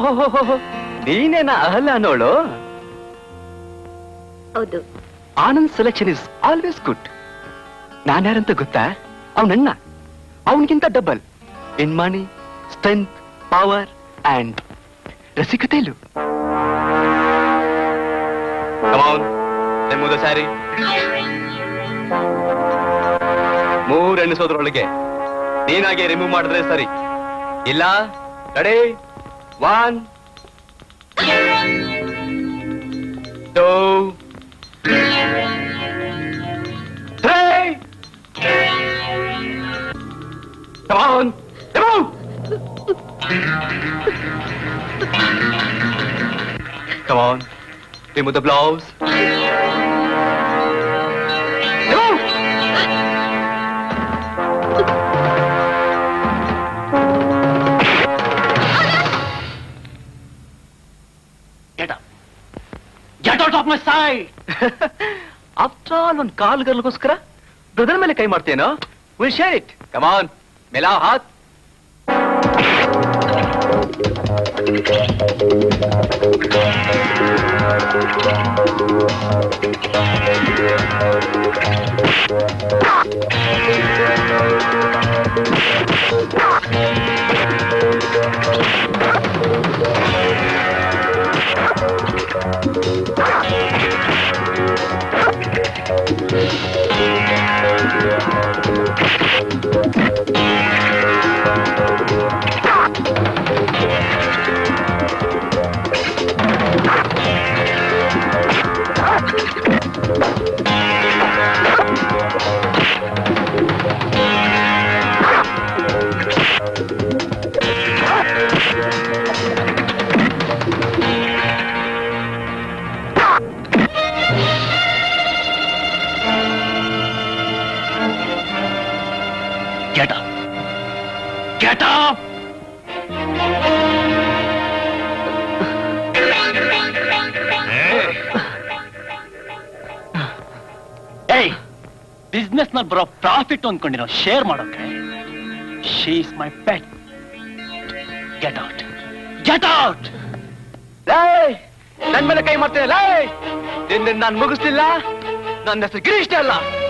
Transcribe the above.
ಓಹೋ ನೀನೇನ ಅಹಲ್ಲ ಅನ್ನೋಳು ಹೌದು Anand selection is always good ನಾನ್ಯಾರಂತ ಗೊತ್ತಾ ಅವನಣ್ಣ ಅವನಿಗಿಂತ double in money strength power and ರಸಿಕತೆಯಲ್ಲೂ ನಿಮ್ಮದು ಸ್ಯಾರಿ ಮೂರ್ ಎಣಿಸೋದ್ರೊಳಗೆ ನೀನಾಗೆ ರಿಮೂವ್ ಮಾಡಿದ್ರೆ ಸರಿ ಇಲ್ಲ ready one two Hey! Come on! Come on! Come on. Remove the blouse. Come on! Get up. Get out of my sight. After all ಒಂದು ಕಾಲ್ಗಲ್ಗೋಸ್ಕರ ಬ್ರದರ್ ಮೇಲೆ ಕೈ ಮಾಡ್ತೇನೋ ವಿಲ್ ಶೇರ್ ಇಟ್ ಕಮಾನ್ ಮೇಲಾ ಹಾತ್ Get up. Get up. ಏಯ್ business ನಲ್ಲಿ ಬರೋ ಪ್ರಾಫಿಟ್ ಅಂದ್ಕೊಂಡಿರೋ ಶೇರ್ ಮಾಡೋಕೆ she's my pet get out get out ಲೇ ನನ್ ಮೇಲೆ ಕೈ ಮಾಡ್ತೇನೆ ಲೇ ನಿನ್ನ ನಾನು ಮುಗಿಸ್ಲಿಲ್ಲ ನನ್ನ ಹೆಸರು ಗಿರೀಶ್ ಅಲ್ಲ